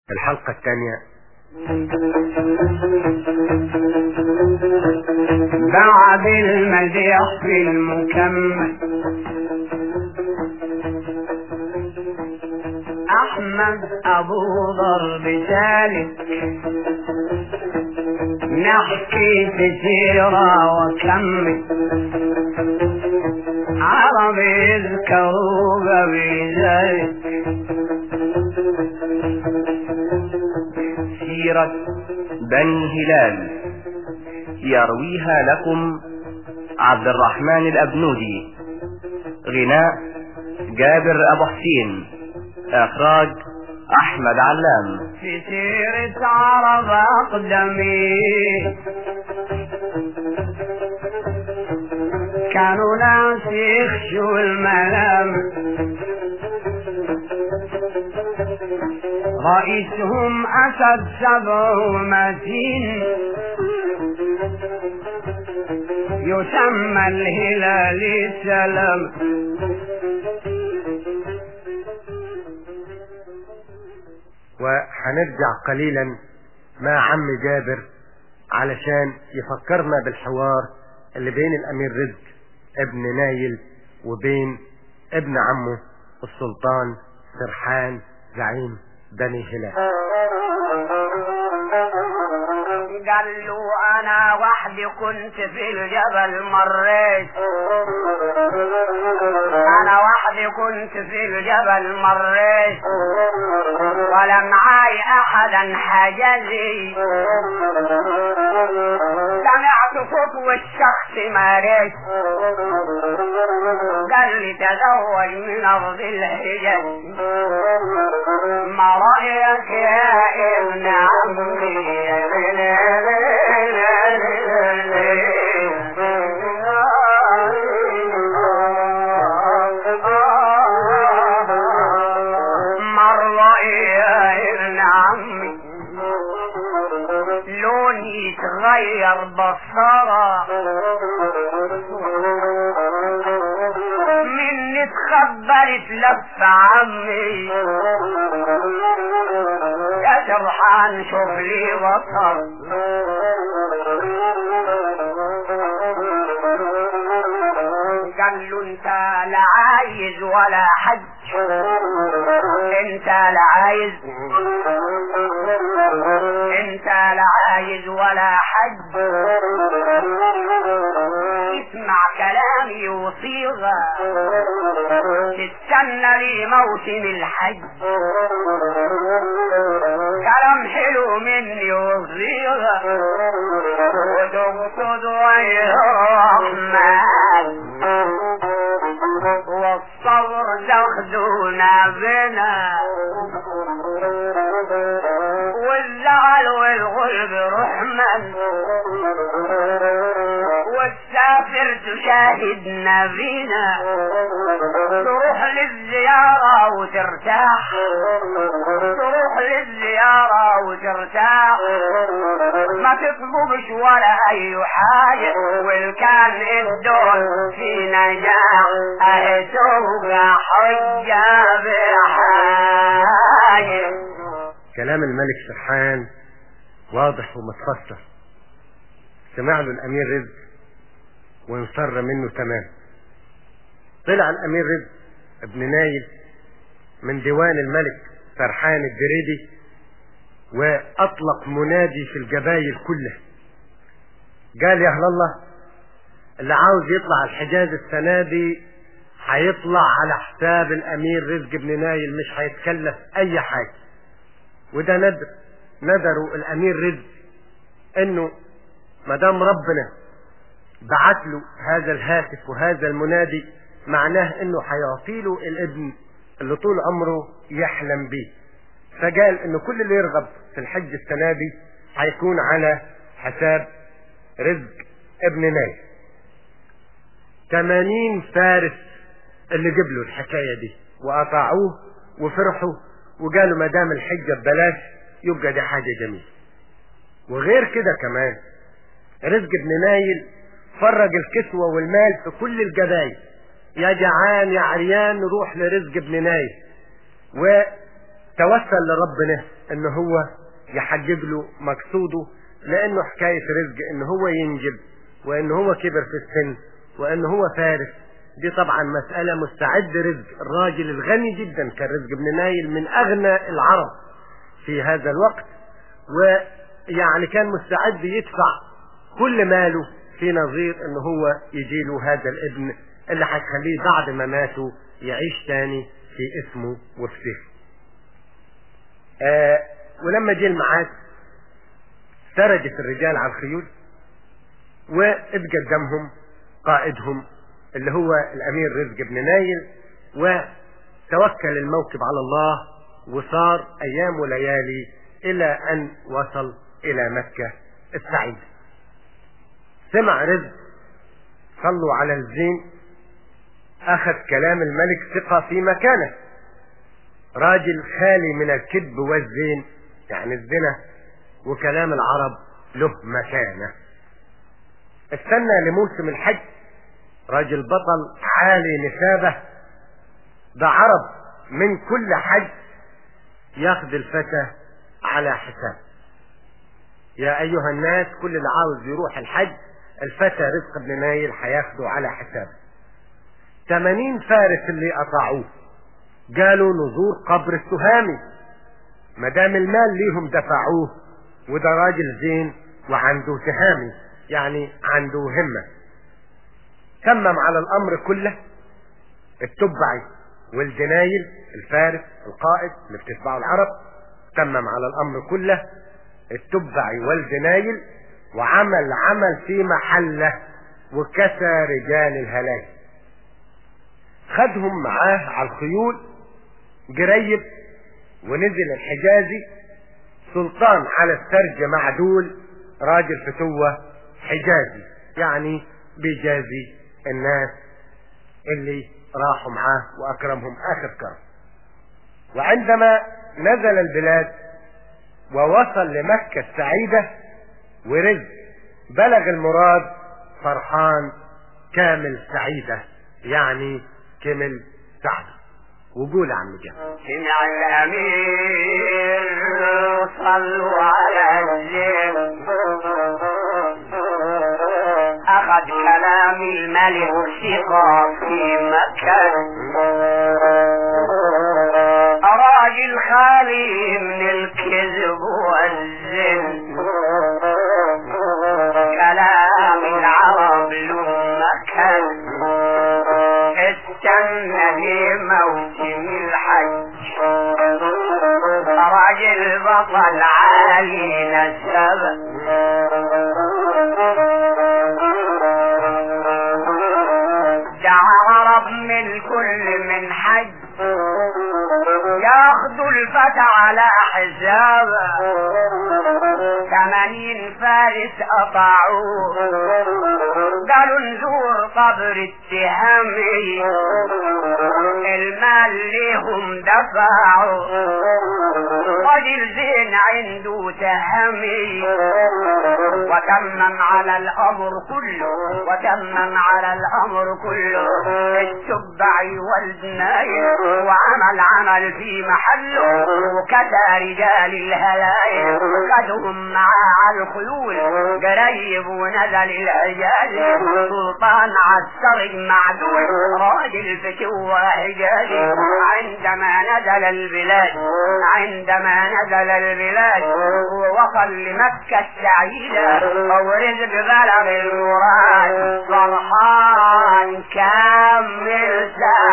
الحلقة الثانية بعد المديح في المكمل احمد ابو ضرب سالك نحكي سيرة وكمل عربي يذكروا بذلك سيرة بني هلال يرويها لكم عبد الرحمن الأبنودي غناء جابر أبو حسين إخراج أحمد علام في سيرة عرب أقدمي كانوا ناس يخشوا الملام رئيسهم أسد سبع متين يسمى الهلال السلام وهنرجع قليلا مع عم جابر علشان يفكرنا بالحوار اللي بين الأمير رزق ابن نايل وبين ابن عمه السلطان سرحان زعيم بني هلال قال له انا وحدي كنت في الجبل مريت انا وحدي كنت في الجبل مريت ولا معاي احدا حجزي سمعت صوت والشخص ماريت قال لي تزوج من ارض الحجاز ما رايك يا ابن عمي مرة يا ابن عمي لوني يتغير بصرة مني اتخبرت لف عمي يا سرحان شوف لي بصر قال له انت لا عايز ولا حج انت لا عايز انت لا عايز ولا حج اسمع كلامي وصيغة تستنى لي موسم الحج كلام حلو مني وصيغة وتقصد وجه الرحمن والصبر تاخدونا بنا والزعل والغلب رحمن والسافر تشاهدنا بينا تروح للزيارة وترتاح تروح للزيارة وترتاح ما تطلبش ولا اي حاجة والكان الدول في نجاح اهي توقع حجة بحاجة كلام الملك سرحان واضح ومتفسر سمع له الأمير رزق وانصر منه تمام طلع الأمير رزق ابن نايل من ديوان الملك سرحان الجريدي وأطلق منادي في الجبايل كلها قال يا أهل الله اللي عاوز يطلع الحجاز السنة دي هيطلع على حساب الأمير رزق بن نايل مش هيتكلف أي حاجة وده ندر ندروا الأمير رزق إنه ما دام ربنا بعت له هذا الهاتف وهذا المنادي معناه انه هيعطي له الابن اللي طول عمره يحلم بيه فقال انه كل اللي يرغب في الحج السنه دي هيكون على حساب رزق ابن ناي 80 فارس اللي جاب له الحكايه دي واطاعوه وفرحوا وقالوا ما دام الحجه ببلاش يبقى دي حاجه جميله وغير كده كمان رزق ابن نايل فرج الكسوة والمال في كل الجبايل يا جعان يا عريان نروح لرزق ابن نايل توسل لربنا ان هو يحقق له مقصوده لانه حكاية رزق ان هو ينجب وان هو كبر في السن وان هو فارس دي طبعا مسألة مستعد رزق الراجل الغني جدا كان رزق بن نايل من اغنى العرب في هذا الوقت ويعني كان مستعد يدفع كل ماله في نظير ان هو يجي له هذا الابن اللي هيخليه بعد ما ماتوا يعيش تاني في اسمه وفي سيفه آه ولما جه الميعاد سرجت الرجال على الخيول واتقدمهم قائدهم اللي هو الامير رزق بن نايل وتوكل الموكب على الله وصار ايام وليالي الى ان وصل الى مكة السعيدة سمع رزق صلوا على الزين اخذ كلام الملك ثقة في مكانه راجل خالي من الكذب والزين يعني الزنا وكلام العرب له مكانة استنى لموسم الحج راجل بطل عالي نسابة ده عرب من كل حج ياخد الفتى على حساب يا ايها الناس كل اللي عاوز يروح الحج الفتى رزق بن نايل هياخده على حسابه 80 فارس اللي قطعوه قالوا نزور قبر التهامي ما دام المال ليهم دفعوه وده راجل زين وعنده تهامي يعني عنده همه تمم على الامر كله التبعي والجنايل الفارس القائد اللي بتتبعه العرب تمم على الامر كله التبعي والجنايل وعمل عمل في محله وكسى رجال الهلاك خدهم معاه على الخيول جريب ونزل الحجازي سلطان على السرج معدول راجل فتوة حجازي يعني بيجازي الناس اللي راحوا معاه واكرمهم اخر كرم وعندما نزل البلاد ووصل لمكة السعيدة ورزق بلغ المراد فرحان كامل سعيدة يعني كمل سعده وقول يا عم جابر سمع الأمير صلوا على الزين أخذ كلام الملك ثقة في مكة راجل خالي من الكذب والزن كلام العرب له مكان استنى لموسم الحج راجل بطل عالي نسب دعا رب من كل من حج ياخدوا الفتى على حسابه ثمانين فارس قطعوه قالوا نزور قبر التهامي المال ليهم دفعوا رجل زين عنده تهمي وتمم على الامر كله وتمم على الامر كله التبعي والبناية وعمل عمل في محله وكسى رجال الهلايل خدهم معاه على الخيول قريب ونزل العجاز سلطان عسكري معدول راجل فتوى حجازي عندما نزل البلاد عندما نزل البلاد ووصل لمكة السعيدة ورزق بلغ المراد فرحان كامل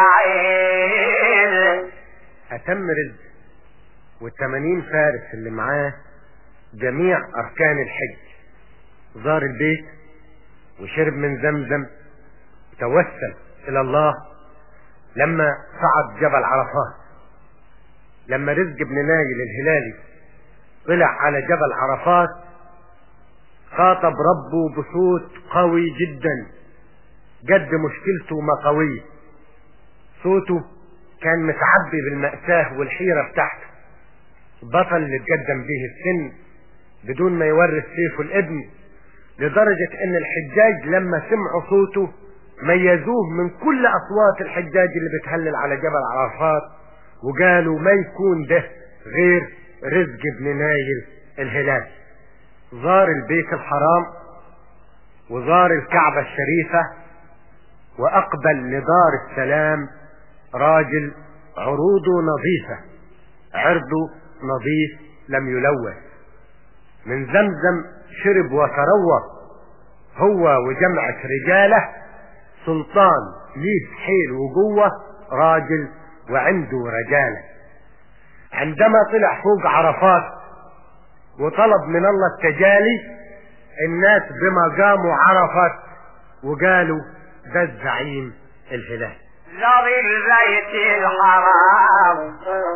سعيد أتم رزق والثمانين فارس اللي معاه جميع أركان الحج زار البيت وشرب من زمزم توسل إلى الله لما صعد جبل عرفات لما رزق بن نايل الهلالي طلع على جبل عرفات خاطب ربه بصوت قوي جدا جد مشكلته ما قوية صوته كان متعبي بالمأساة والحيرة بتاعته بطل اللي اتقدم به السن بدون ما يورث سيفه الابن لدرجة ان الحجاج لما سمعوا صوته ميزوه من كل اصوات الحجاج اللي بتهلل على جبل عرفات وقالوا ما يكون ده غير رزق بن نايل الهلال زار البيت الحرام وزار الكعبة الشريفة وأقبل لدار السلام راجل عروضه نظيفة عرضه نظيف لم يلوث من زمزم شرب وتروى هو وجمعة رجاله سلطان ليه حيل وقوة راجل وعنده رجالة عندما طلع فوق عرفات وطلب من الله التجالي الناس بمقامه عرفت وقالوا ده الزعيم الهلال زر البيت الحرام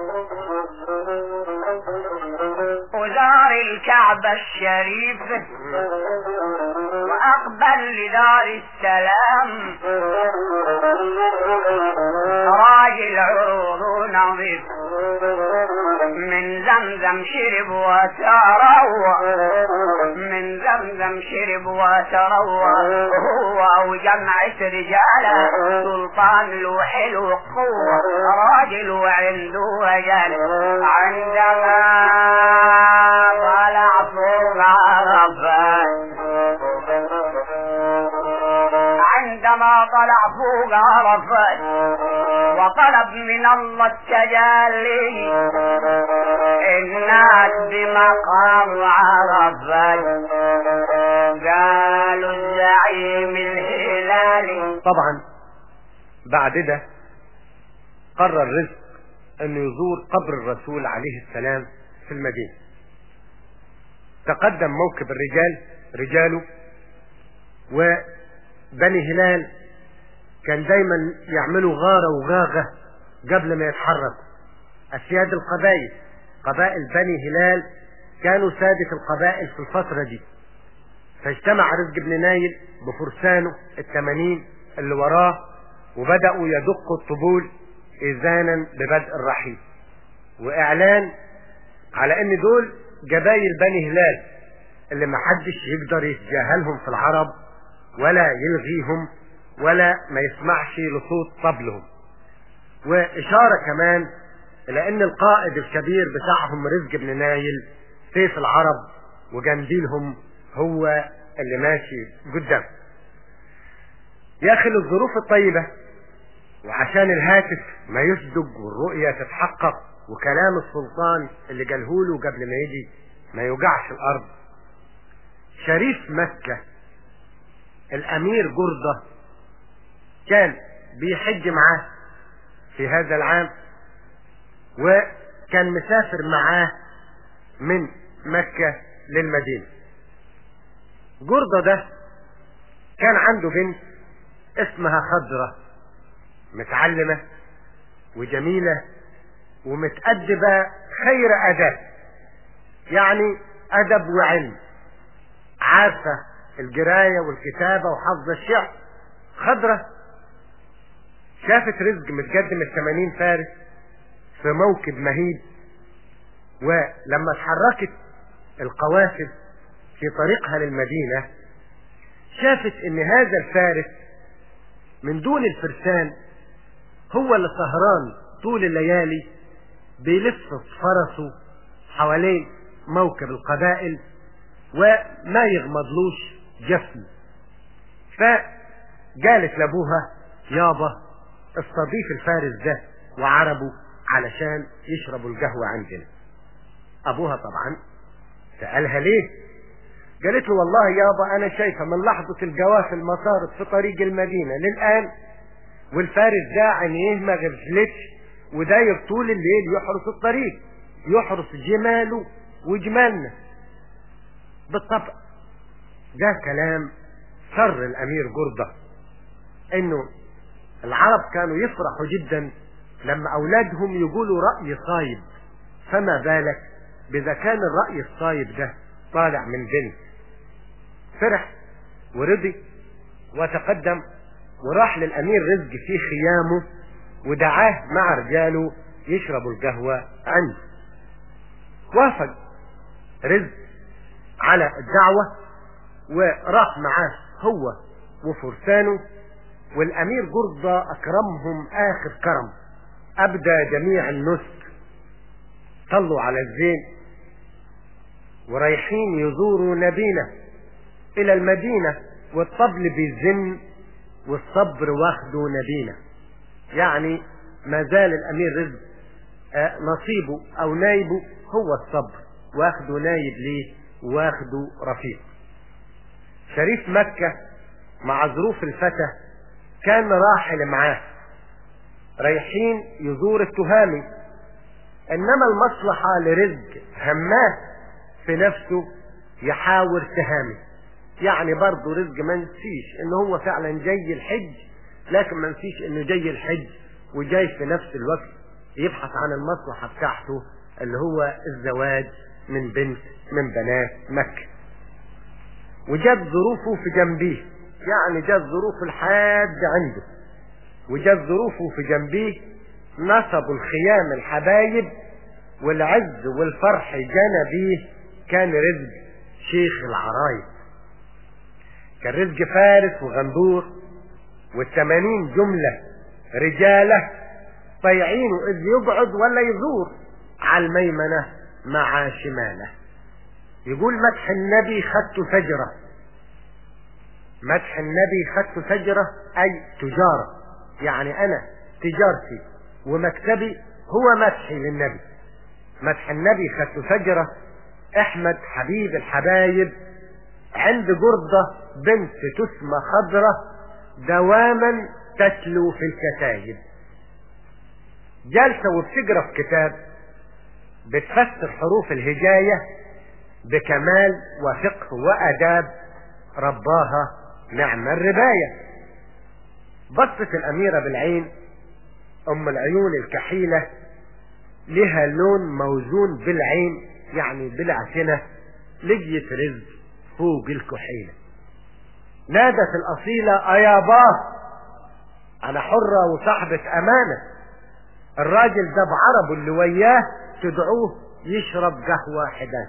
وزار الكعبة الشريف وأقبل لدار السلام راجل عروض نظيف من زمزم شرب وتروى من زمزم شرب وتروى هو وجمعة رجاله سلطان له حلو قوة راجل وعنده رجال عندما طلع فوق عرفات عندما طلع فوق عرفات وطلب من الله التجلي الناس بمقام عرفات قالوا الزعيم الهلالي طبعا بعد ده قرر رزق انه يزور قبر الرسول عليه السلام في المدينة تقدم موكب الرجال رجاله وبني هلال كان دايما يعملوا غارة وغاغة قبل ما يتحركوا أسياد القبائل قبائل بني هلال كانوا سادة القبائل في الفترة دي فاجتمع رزق بن نايل بفرسانه الثمانين اللي وراه وبدأوا يدقوا الطبول إذانا ببدء الرحيل وإعلان على إن دول جبايل بني هلال اللي محدش يقدر يتجاهلهم في العرب ولا يلغيهم ولا ما يسمعش لصوت طبلهم وإشارة كمان إلى إن القائد الكبير بتاعهم رزق بن نايل سيف العرب وجنديلهم هو اللي ماشي قدام يا أخي الظروف الطيبة وعشان الهاتف ما يصدق والرؤية تتحقق وكلام السلطان اللي قالهوله قبل ما يجي ما يوجعش الأرض شريف مكة الأمير جردة كان بيحج معاه في هذا العام وكان مسافر معاه من مكة للمدينة جردة ده كان عنده بنت اسمها خضرة متعلمة وجميلة ومتأدبة خير أدب يعني أدب وعلم عارفة القراية والكتابة وحفظ الشعر خضرة شافت رزق متقدم الثمانين فارس في موكب مهيب ولما اتحركت القوافل في طريقها للمدينة شافت ان هذا الفارس من دون الفرسان هو اللي سهران طول الليالي بيلف فرسه حوالين موكب القبائل وما يغمضلوش جفن فقالت لابوها يابا استضيف الفارس ده وعربه علشان يشربوا القهوة عندنا ابوها طبعا سألها ليه قالت له والله يابا انا شايفه من لحظة القوافل ما صارت في طريق المدينة للآن والفارس ده عينيه ما غفلتش وداير طول الليل يحرس الطريق يحرس جماله وجمالنا بالطبع ده كلام سر الامير جردة انه العرب كانوا يفرحوا جدا لما اولادهم يقولوا رأي صايب فما بالك بإذا كان الرأي الصايب ده طالع من بنت فرح ورضي وتقدم وراح للأمير رزق في خيامه ودعاه مع رجاله يشربوا القهوة عنده وافق رزق على الدعوة وراح معاه هو وفرسانه والأمير جردة أكرمهم آخر كرم أبدى جميع النسك طلوا على الزين ورايحين يزوروا نبينا الى المدينة والطبل بيزن والصبر واخده نبينا يعني ما زال الامير رزق آه، نصيبه او نايبه هو الصبر واخده نايب ليه واخده رفيق شريف مكة مع ظروف الفتى كان راحل معاه رايحين يزور التهامي انما المصلحة لرزق هماه في نفسه يحاور تهامي يعني برضه رزق ما نسيش ان هو فعلا جاي الحج لكن ما نسيش انه جاي الحج وجاي في نفس الوقت يبحث عن المصلحة بتاعته اللي هو الزواج من بنت من بنات مكة وجاب ظروفه في جنبيه يعني جاب ظروف الحاد عنده وجاب ظروفه في جنبيه نصبوا الخيام الحبايب والعز والفرح جنى بيه كان رزق شيخ العرايب كان رزق فارس وغندور والثمانين جملة رجالة طيعينه إذ يقعد ولا يزور على الميمنة مع شماله يقول مدح النبي خدت فجرة مدح النبي خدت فجرة أي تجارة يعني أنا تجارتي ومكتبي هو مدحي للنبي مدح النبي خدت فجرة احمد حبيب الحبايب عند جردة بنت تسمى خضرة دواما تتلو في الكتايب جالسة وبتقرا في كتاب بتفسر حروف الهجاية بكمال وفقه وأداب رباها نعم الرباية بصت الأميرة بالعين أم العيون الكحيلة لها لون موزون بالعين يعني بالعسنة لقيت رزق فوق الكحيلة نادت الأصيلة أياباه أنا حرة وصاحبة أمانة الراجل ده بعربه اللي وياه تدعوه يشرب قهوة حدان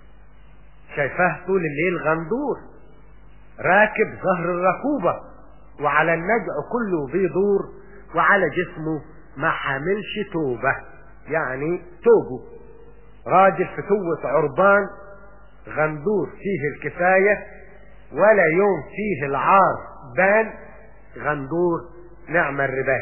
شايفاه طول الليل غندور راكب ظهر الركوبة وعلى النجع كله بيدور وعلى جسمه ما حاملش توبة يعني توبه راجل في توة عربان غندور فيه الكفاية ولا يوم فيه العار بان غندور نعم الرباية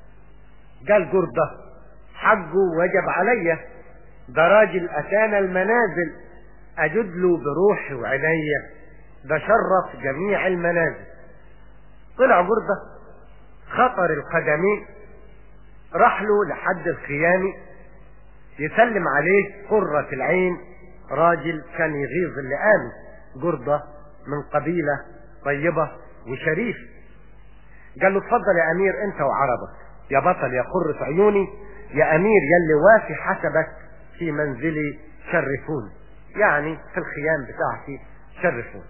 قال جردة حقه وجب عليا ده راجل اتانا المنازل اجد له بروحي وعينيا ده شرف جميع المنازل طلع جردة خطر القدمين راح له لحد الخيام يسلم عليه قرة العين راجل كان يغيظ اللئام جردة من قبيلة طيبة وشريف قال له اتفضل يا امير انت وعربك يا بطل يا قرة عيوني يا امير يلي وافي حسبك في منزلي شرفوني يعني في الخيام بتاعتي شرفوني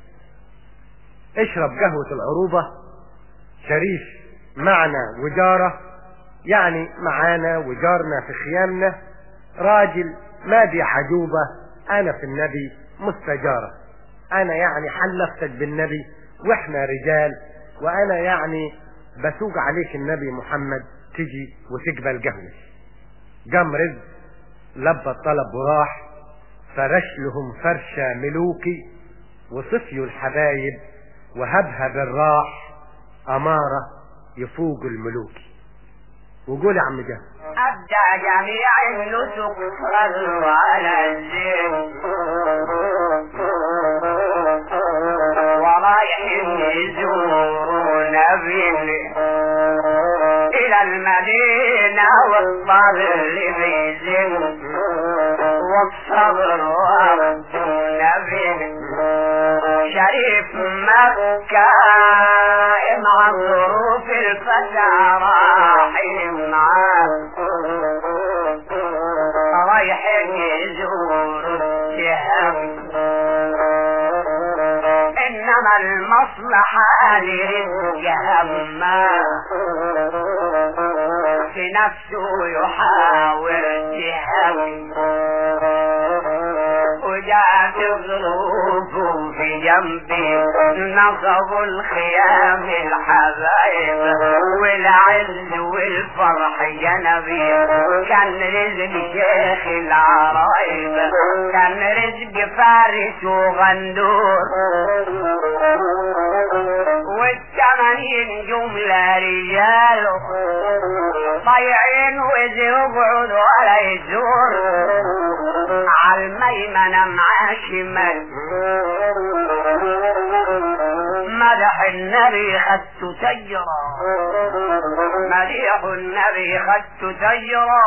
اشرب قهوة العروبة شريف معنا وجارة يعني معانا وجارنا في خيامنا راجل ما دي عجوبة انا في النبي مستجارة انا يعني حلفتك بالنبي واحنا رجال وانا يعني بسوق عليك النبي محمد تجي وتقبل قهوة قام رزق لبى الطلب وراح فرش لهم فرشة ملوكي وصفيوا الحبايب وهبها بالراح أمارة يفوق الملوك وقول يا عم جاب أبدى جميع النسك صلوا على الزين ورايحين يزوروا نبي إلى المدينة والصبر بيزن والصبر وعبد النبي شريف مكة مع ظروف الفتى راحين معاه رايحين يزوروا الجهام انما المصلحة لرزق همه في نفسه يحاور جهام وجاء ظروف في جنبي نصبوا الخيام الحبايب والعز والفرح جنبي كان رزق شيخ العرايب كان رزق فارس وغندور والثمانين جملة رجال ضيعين وإذ يقعد ولا يزور على الميمنة مع شمال مدح النبي خدت سجرا مديح النبي خدت سجرا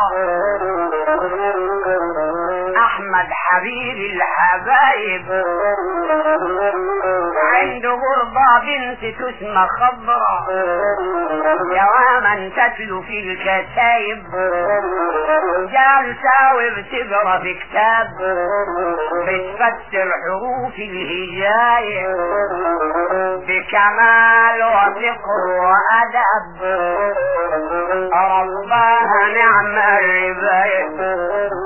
احمد حبيب الحبايب عند غربة بنت تسمى خضرا دواما تتلو في الكتايب جالسة وبتقرا في كتاب بتفسر حروف الهجاية بكمال وفقه وأدب ربها نعم الرباية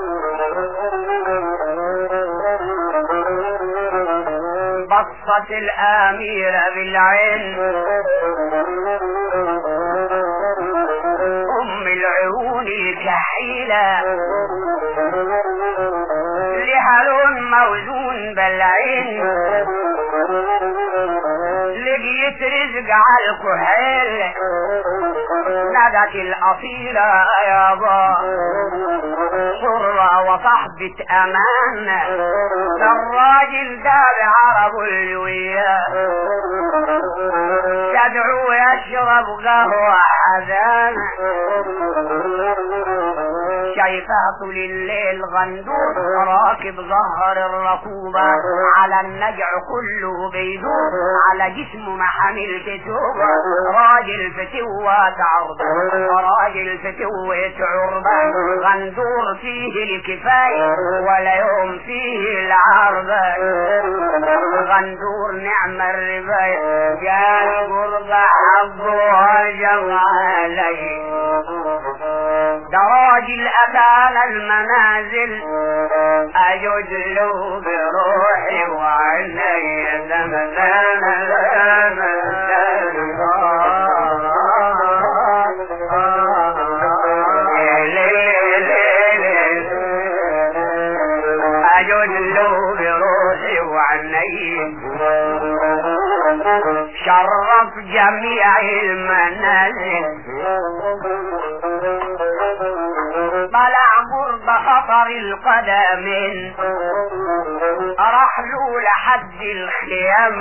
بصت الأميرة بالعين أم العيون الكحيلة لحل موزون بالعين لقيت رزق على الكحيل نادت الأصيلة يابا حرة وصحبة أمان الراجل ده بعرب اللي وياه تدعو يشرب قهوة حزان شايفاه طول الليل غندور راكب ظهر الركوبة على النجع كله بيدور على جسمه محامل كتوبة راجل فتوة عرضة راجل فتوة عربة غندور فيه الكفاية ولا يوم فيه العربة غندور نعم الرباية جاء قرب حظه جمالي دراج الأبان المنازل أجد له بروحي وعيني زمزان أجد له بروحي وعيني شرف جميع المنازل طلع قرب خطر القدم رحلوا لحد الخيام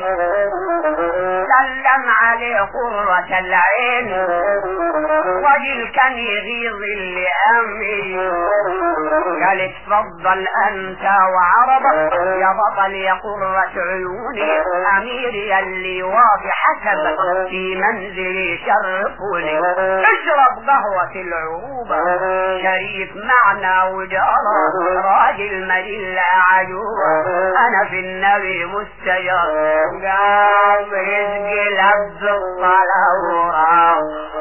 سلم عليه قرة العين رجل كان يغيظ اللي أمي قال اتفضل أنت وعربك يا بطل يا قرة عيوني أمير يلي واضي حسبك في منزلي شرفوني اشرب قهوة العروبة شريف معنا وجارة راجل مجل عجوبة أنا في النبي مستجر قام رزق لبس الطلورة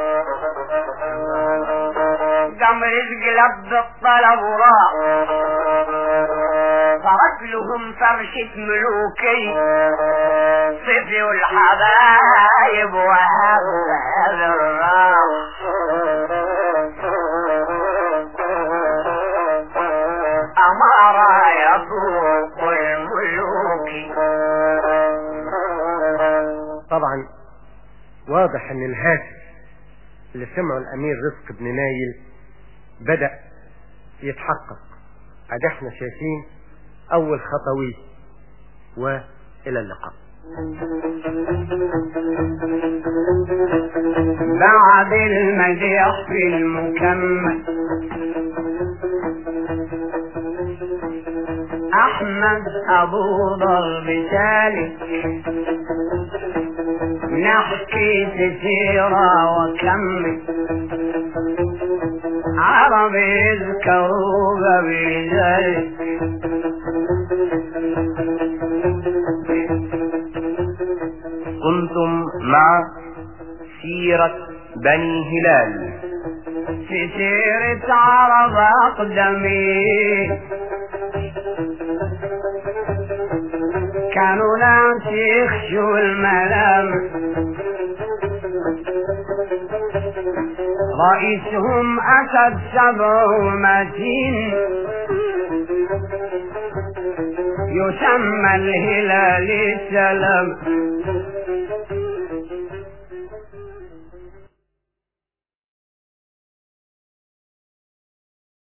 قام رزق لبس الطلورة فرد لهم فرشة ملوكي صفي الحبايب وهب هذا الراح أمارة يفوق الملوك طبعا واضح ان الهاتف اللي سمعه الامير رزق بن نايل بدأ يتحقق ادي احنا شايفين اول خطوي والى اللقاء بعد المديح في المكمل احمد ابو ضرب سالك نحكي سيرة وكمل عرب يذكروا بذلك كنتم مع سيرة بني هلال في سيرة عرب أقدمي كانوا ناس يخشوا الملام رئيسهم أسد سبع متين يسمى الهلال السلام